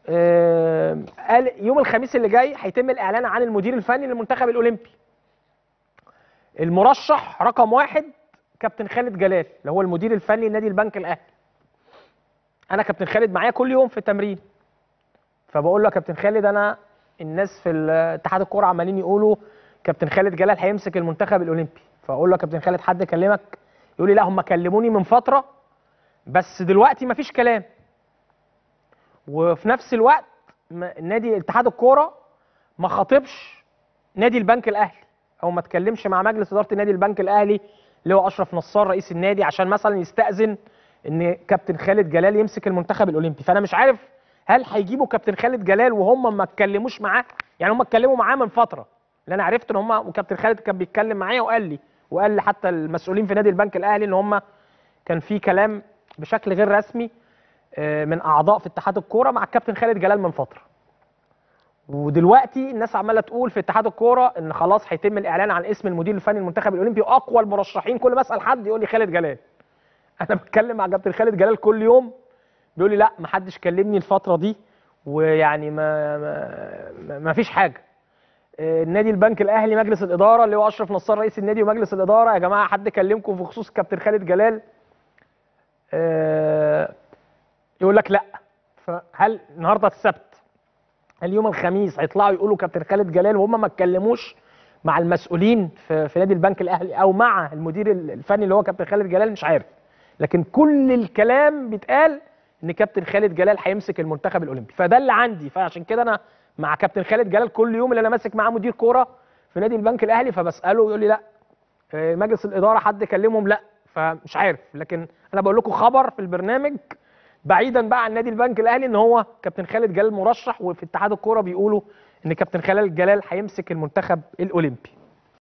آه، قال يوم الخميس اللي جاي هيتم الاعلان عن المدير الفني للمنتخب الاولمبي المرشح رقم واحد كابتن خالد جلال اللي هو المدير الفني لنادي البنك الاهلي انا كابتن خالد معايا كل يوم في التمرين فبقول له يا كابتن خالد انا الناس في ال- اتحاد الكوره عمالين يقولوا كابتن خالد جلال هيمسك المنتخب الاولمبي فاقول له يا كابتن خالد حد كلمك يقول لي لا هم كلموني من فتره بس دلوقتي مفيش كلام وفي نفس الوقت ما- نادي اتحاد الكوره ما خاطبش نادي البنك الاهلي او ما اتكلمش مع مجلس اداره نادي البنك الاهلي اللي هو اشرف نصار رئيس النادي عشان مثلا يستاذن ان كابتن خالد جلال يمسك المنتخب الاولمبي فانا مش عارف هل هيجيبوا كابتن خالد جلال وهم ما اتكلموش معاه يعني هم اتكلموا معاه من فتره اللي انا عرفت ان هم وكابتن خالد كان بيتكلم معايا وقال لي وقال لي حتى المسؤولين في نادي البنك الاهلي ان هم كان في كلام بشكل غير رسمي آه، من اعضاء في اتحاد الكوره مع الكابتن خالد جلال من فتره ودلوقتي الناس عماله تقول في اتحاد الكوره ان خلاص هيتم الاعلان عن اسم المدير الفني للمنتخب الاولمبي واقوى المرشحين كل ما اسال حد يقول لي خالد جلال انا بتكلم مع كابتن خالد جلال كل يوم بيقول لي لا ما حدش كلمني الفتره دي ويعني ما ما, ما, ما فيش حاجه آه، نادي البنك الاهلي مجلس الاداره اللي هو اشرف نصار رئيس النادي ومجلس الاداره يا جماعه حد كلمكم في خصوص كابتن خالد جلال آه، يقول لك لا فهل النهارده السبت هل يوم الخميس هيطلعوا يقولوا كابتن خالد جلال وهم ما اتكلموش مع المسؤولين في, في نادي البنك الاهلي او مع المدير الفني اللي هو كابتن خالد جلال مش عارف لكن كل الكلام بيتقال ان كابتن خالد جلال هيمسك المنتخب الاولمبي فده اللي عندي فعشان كده انا مع كابتن خالد جلال كل يوم اللي انا ماسك معاه مدير كوره في نادي البنك الاهلي فبساله يقول لي لا آه، مجلس الاداره حد كلمهم لا فمش عارف لكن انا بقول لكم خبر في البرنامج بعيدا بقى عن نادي البنك الاهلي ان هو كابتن خالد جلال مرشح وفي اتحاد الكوره بيقولوا ان كابتن خالد جلال هيمسك المنتخب الاولمبي